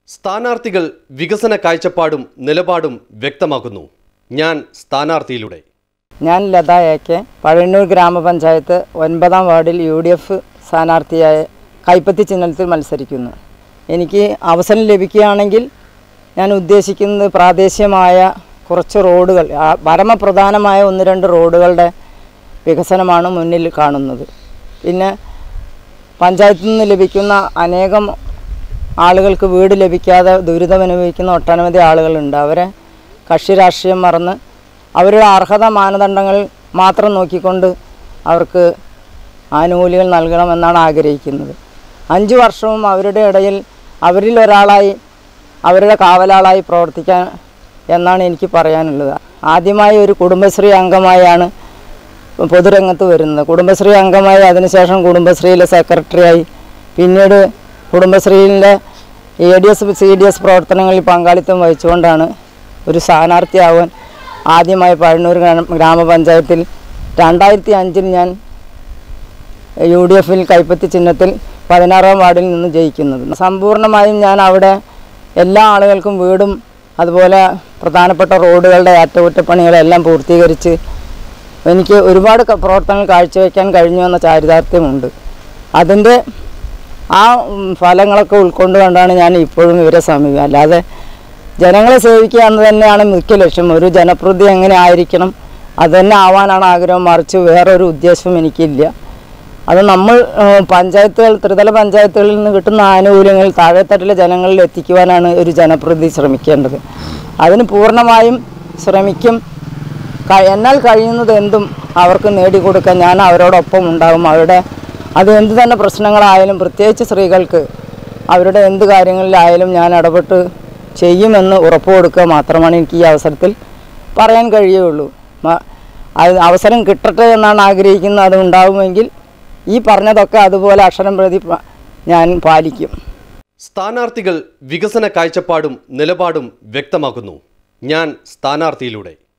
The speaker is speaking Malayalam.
സ്ഥാനാർത്ഥികൾ വികസന കാഴ്ചപ്പാടും നിലപാടും വ്യക്തമാക്കുന്നു ഞാൻ സ്ഥാനാർത്ഥിയിലൂടെ ഞാൻ ലത എ കെ പഴയന്നൂർ ഗ്രാമപഞ്ചായത്ത് ഒൻപതാം വാർഡിൽ യു ഡി എഫ് സ്ഥാനാർത്ഥിയായ കൈപ്പത്തി ചിഹ്നത്തിൽ മത്സരിക്കുന്നു എനിക്ക് അവസരം ലഭിക്കുകയാണെങ്കിൽ ഞാൻ ഉദ്ദേശിക്കുന്നത് പ്രാദേശികമായ കുറച്ച് റോഡുകൾ ആ, പരമപ്രധാനമായ ഒന്ന് രണ്ട് റോഡുകളുടെ വികസനമാണ് മുന്നിൽ കാണുന്നത് പിന്നെ പഞ്ചായത്തിൽ നിന്ന് ലഭിക്കുന്ന അനേകം ആളുകൾക്ക് വീട് ലഭിക്കാതെ ദുരിതമനുഭവിക്കുന്ന ഒട്ടനവധി ആളുകളുണ്ട് അവരെ കക്ഷി രാഷ്ട്രീയം മറന്ന് അവരുടെ അർഹത മാനദണ്ഡങ്ങൾ മാത്രം നോക്കിക്കൊണ്ട് അവർക്ക് ആനുകൂല്യങ്ങൾ നൽകണമെന്നാണ് ആഗ്രഹിക്കുന്നത് അഞ്ച് വർഷവും അവരുടെ ഇടയിൽ അവരിൽ ഒരാളായി അവരുടെ കാവലാളായി പ്രവർത്തിക്കാൻ എന്നാണ് എനിക്ക് പറയാനുള്ളത് ആദ്യമായി ഒരു കുടുംബശ്രീ അംഗമായാണ് പൊതുരംഗത്ത് വരുന്നത് കുടുംബശ്രീ അംഗമായി അതിനുശേഷം കുടുംബശ്രീയിലെ സെക്രട്ടറിയായി പിന്നീട് കുടുംബശ്രീയിലെ A D S C D S പ്രവർത്തനങ്ങളിൽ പങ്കാളിത്തം വഹിച്ചുകൊണ്ടാണ് ഒരു സ്ഥാനാർത്ഥിയാവാൻ ആദ്യമായി പഴനൂർ ഗ്രാമ- ഗ്രാമപഞ്ചായത്തിൽ രണ്ടായിരത്തി അഞ്ചിൽ ഞാൻ യു ഡി എഫിൽ കൈപ്പത്തി ചിഹ്നത്തിൽ പതിനാറാം വാർഡിൽ നിന്ന് ജയിക്കുന്നത് സമ്പൂർണ്ണമായും ഞാൻ അവിടെ എല്ലാ ആളുകൾക്കും വീടും അതുപോലെ പ്രധാനപ്പെട്ട റോഡുകളുടെ അറ്റകുറ്റപ്പണികളെല്ലാം പൂർത്തീകരിച്ച് എനിക്ക് ഒരുപാട് ക- പ്രവർത്തനങ്ങൾ കാഴ്ചവെക്കാൻ കഴിഞ്ഞു എന്ന ചാരിതാർത്ഥ്യമുണ്ട് അതിൻ്റെ ആ ഉം, ഫലങ്ങളൊക്കെ ഉൾക്കൊണ്ടുകൊണ്ടാണ് ഞാൻ ഇപ്പോഴും ഇവരെ സമീപം അല്ലാതെ ജനങ്ങളെ സേവിക്കുക എന്ന് തന്നെയാണ് മുഖ്യ ലക്ഷ്യം ഒരു ജനപ്രതി എങ്ങനെ ആയിരിക്കണം അത് തന്നെ ആവാനാണ് ആഗ്രഹം മറിച്ച് വേറൊരു ഉദ്ദേശവും എനിക്കില്ല അത് നമ്മൾ ഏഹ്, പഞ്ചായത്തുകൾ ത്രിതല പഞ്ചായത്തുകളിൽ നിന്ന് കിട്ടുന്ന ആനുകൂല്യങ്ങൾ താഴെത്തട്ടിലെ ജനങ്ങളിൽ എത്തിക്കുവാനാണ് ഒരു ജനപ്രതി ശ്രമിക്കേണ്ടത് അതിന് പൂർണ്ണമായും ശ്രമിക്കും ക- എന്നാൽ കഴിയുന്നത് എന്തും അവർക്ക് നേടിക്കൊടുക്കാൻ ഞാൻ അവരോടൊപ്പം ഉണ്ടാകും അവരുടെ അത് എന്ത് തന്നെ പ്രശ്നങ്ങളായാലും പ്രത്യേകിച്ച് സ്ത്രീകൾക്ക് അവരുടെ എന്ത് കാര്യങ്ങളിലായാലും ഞാൻ ഇടപെട്ട് ചെയ്യുമെന്ന് ഉറപ്പ് കൊടുക്കുക മാത്രമാണ് എനിക്ക് ഈ അവസരത്തിൽ പറയാൻ കഴിയുള്ളൂ മ- അത് അവസരം കിട്ടട്ടെ എന്നാണ് ആഗ്രഹിക്കുന്നത് അത് ഉണ്ടാകുമെങ്കിൽ ഈ പറഞ്ഞതൊക്കെ അതുപോലെ അക്ഷരം പ്രതി പ- ഞാൻ പാലിക്കും സ്ഥാനാർത്ഥികൾ വികസന കാഴ്ചപ്പാടും നിലപാടും വ്യക്തമാക്കുന്നു ഞാൻ സ്ഥാനാർത്ഥിയിലൂടെ